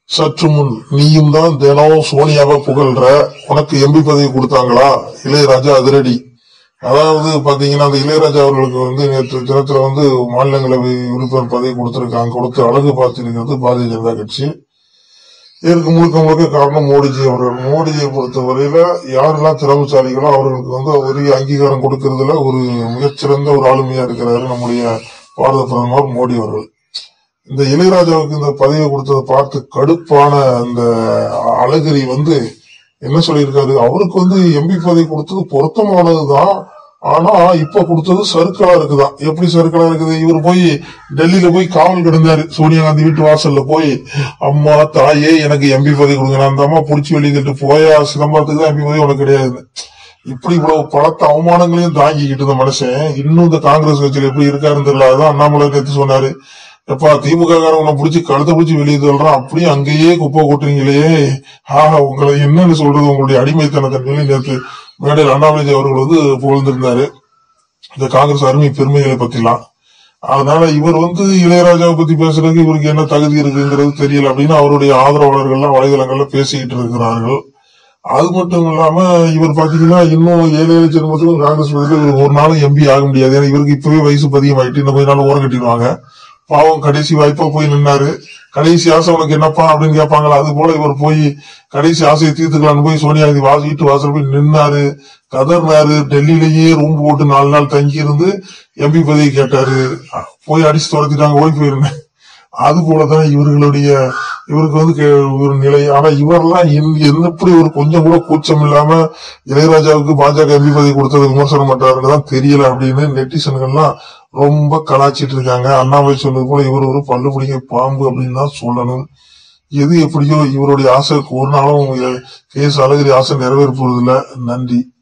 சற்று முன் நீயும் தான் தினம் சோனியாவை புகழ்ற உனக்கு எம்பி பதவி கொடுத்தாங்களா இளையராஜா அதிரடி அதாவது பாத்தீங்கன்னா அந்த இளையராஜா அவர்களுக்கு வந்து நேற்று தினத்துல வந்து மாநிலங்களவை உறுப்பினர் பதவி கொடுத்திருக்காங்க கொடுத்து அழகு பார்த்திருக்கிறது பாரதிய ஜனதா கட்சி இதற்கு முழுக்க முழுக்க காரணம் மோடிஜி அவர்கள் மோடிஜியை பொறுத்தவரையில யாரெல்லாம் திறமைசாலிகளோ அவர்களுக்கு வந்து உரிய அங்கீகாரம் கொடுக்கறதுல ஒரு மிகச்சிறந்த ஒரு ஆளுமையா இருக்கிறாரு நம்முடைய பாரத பிரதமர் மோடி அவர்கள் இந்த இளையராஜாவுக்கு இந்த பதவியை கொடுத்ததை பார்த்து கடுப்பான அந்த அழகிரி வந்து என்ன சொல்லியிருக்காரு அவருக்கு வந்து எம்பி பதவி கொடுத்தது பொருத்தமானதுதான் ஆனா இப்ப கொடுத்தது சறுக்கலா இருக்குதான் எப்படி சறுக்கலா இருக்குது இவர் போய் டெல்லியில போய் காவல் கிடந்தாரு சோனியா காந்தி வீட்டு வாசல்ல போய் அம்மா தாயே எனக்கு எம்பி பதவி கொடுங்க நான் அந்த அம்மா புடிச்சு வெளியிட்டு போயா சிதம்பரத்துக்கு தான் எம்பி பதவி உனக்கு கிடையாது இப்படி இவ்வளவு பலத்த அவமானங்களையும் தாங்கிக்கிட்டு இந்த மனுஷன் இன்னும் இந்த காங்கிரஸ் கட்சியில எப்படி இருக்காருன்னு தெரியல அதான் அண்ணாமலை நேத்து சொன்னாரு எப்பா திமுக காரன் உன்னை பிடிச்சி கழுத்தை பிடிச்சி வெளியே தள்ளுறான் அப்படியே அங்கேயே குப்பை கொட்டுறீங்களே ஆஹா உங்களை என்னன்னு சொல்றது உங்களுடைய அடிமைத்தனத்தை நிலை நேற்று மேடையில் அண்ணாமலை அவர்கள் வந்து புகழ்ந்திருந்தாரு இந்த காங்கிரஸ் அருமை பெருமைகளை பத்திலாம் அதனால இவர் வந்து இளையராஜாவை பத்தி பேசுறதுக்கு இவருக்கு என்ன தகுதி இருக்குங்கிறது தெரியல அப்படின்னு அவருடைய ஆதரவாளர்கள்லாம் வலைதளங்கள்ல பேசிக்கிட்டு இருக்கிறார்கள் அது மட்டும் இல்லாம இவர் பாத்தீங்கன்னா இன்னும் ஏழு ஏழு ஜென்மத்துக்கும் காங்கிரஸ் பதவியில இவர் ஒரு நாளும் எம்பி ஆக முடியாது ஏன்னா இவருக்கு இப்பவே வயசு பதிகமாயிட்டு இன்னும் கொஞ்ச நாள் ஓரம் கட்டிடுவாங்க பாவம் கடைசி வாய்ப்பா போய் நின்னாரு கடைசி ஆசை உனக்கு என்னப்பா அப்படின்னு கேட்பாங்களா அது போல இவர் போய் கடைசி ஆசையை தீர்த்துக்கலான்னு போய் சோனியா காந்தி வாச வீட்டு வாசல் போய் நின்னாரு கதர்னாரு டெல்லியிலேயே ரூம் போட்டு நாலு நாள் தங்கி இருந்து எம்பி பதவி கேட்டாரு போய் அடிச்சு துரத்திட்டாங்க ஓடி போயிருந்தேன் அது போலதான் இவர்களுடைய இவருக்கு வந்து கே- ஒரு நிலை ஆனா இவரெல்லாம் எந்த- எந்த எப்படி ஒரு கொஞ்சம் கூட கூச்சம் இல்லாம இளையராஜாவுக்கு பாஜக எம்பி பதவி கொடுத்தது விமர்சனம் பண்றாருன்னு தான் தெரியல அப்படின்னு நெட்டிசன்கள்லாம் ரொம்ப கலாச்சிட்டு இருக்காங்க அண்ணாமலை சொன்னது போல இவர் ஒரு பல்லு பிடிக்க பாம்பு அப்படின்னு தான் சொல்லணும் எது எப்படியோ இவருடைய ஆசை ஒரு நாளும் கே எஸ் அழகிரி ஆசை நிறைவேற போறதில்ல நன்றி